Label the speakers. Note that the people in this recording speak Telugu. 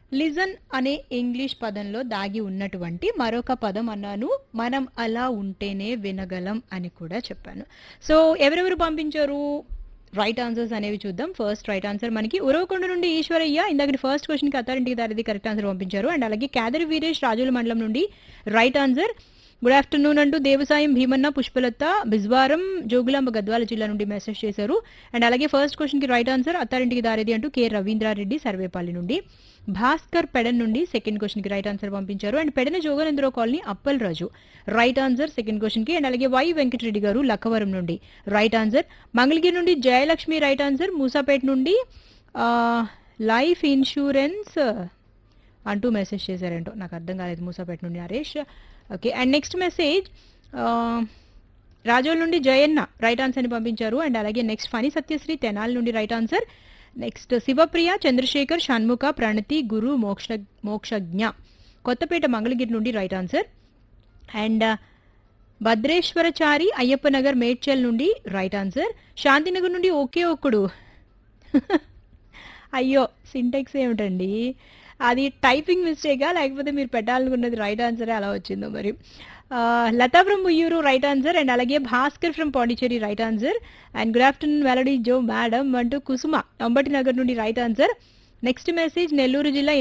Speaker 1: లిజన్ అనే ఇంగ్లీష్ పదంలో దాగి ఉన్నటువంటి మరొక పదం అన్నాను మనం అలా ఉంటేనే వినగలం అని కూడా చెప్పాను సో ఎవరెవరు పంపించారు రైట్ ఆన్సర్స్ అనేవి చూద్దాం ఫస్ట్ రైట్ ఆన్సర్ మనకి ఉరవకొండ నుండి ఈశ్వరయ్య ఇందాక ఫస్ట్ క్వశ్చన్కి అత్తారింటికి దారిది కరెక్ట్ ఆన్సర్ పంపించారు అండ్ అలాగే కేదరి వీరేష్ రాజుల మండలం నుండి రైట్ ఆన్సర్ గుడ్ ఆఫ్టర్నూన్ అంటూ దేవసాయం భీమన్న పుష్పలత బిజ్వారం జోగులాంబ గద్వాల జిల్లా నుండి మెసేజ్ చేశారు అండ్ అలాగే ఫస్ట్ క్వశ్చన్కి రైట్ ఆన్సర్ అత్తారింటికి దారిది అంటూ కె రవీంద్రారెడ్డి సర్వేపల్లి నుండి భాస్కర్ పెడన్ నుండి సెకండ్ క్వశ్చన్కి రైట్ ఆన్సర్ పంపించారు and Pedana Joganendra Rao colony Appal Raju right answer second క్వశ్చన్కి అండ్ అలాగే వై వెంకటరెడ్డి గారు లక్కవరం నుండి రైట్ ఆన్సర్ మంగళగిరి నుండి జయలక్ష్మి రైట్ ఆన్సర్ మూసాపేట నుండి ఆ, లైఫ్ ఇన్సూరెన్స్ అంటూ మెసేజ్ చేశారంటో నాకు అర్థం కాలేదు మూసాపేట నుండి Harish okay and next message Razole నుండి జయన్న రైట్ ఆన్సర్ని పంపించారు అండ్ అలాగే నెక్స్ట్ ఫణి సత్యశ్రీ తెనాల్ నుండి right answer next Shivapriya Chandrasekhar Shanmukha Pranathi Guru Moksha Mokshagna Kothapeta Mangalagiri నుండి right answer and Bhadreswarachari Ayyappa Nagar Medchal నుండి రైట్ ఆన్సర్ శాంతినగర్ నుండి ఒకే ఒక్కడు అయ్యో సింటెక్స్ ఏమిటండి అది టైపింగ్ మిస్టేకా లేకపోతే మీరు పెట్టాలనుకున్నది రైట్ ఆన్సరే అలా వచ్చిందో మరి ఆ, Latha from Muyyuru right answer and అలాగే Bhaskar from Pondicherry right answer and good afternoon వెలడీ జో మేడం అంటూ కుసుమ అంబటి నగర్ నుండి right answer next message Nellore జిల్లా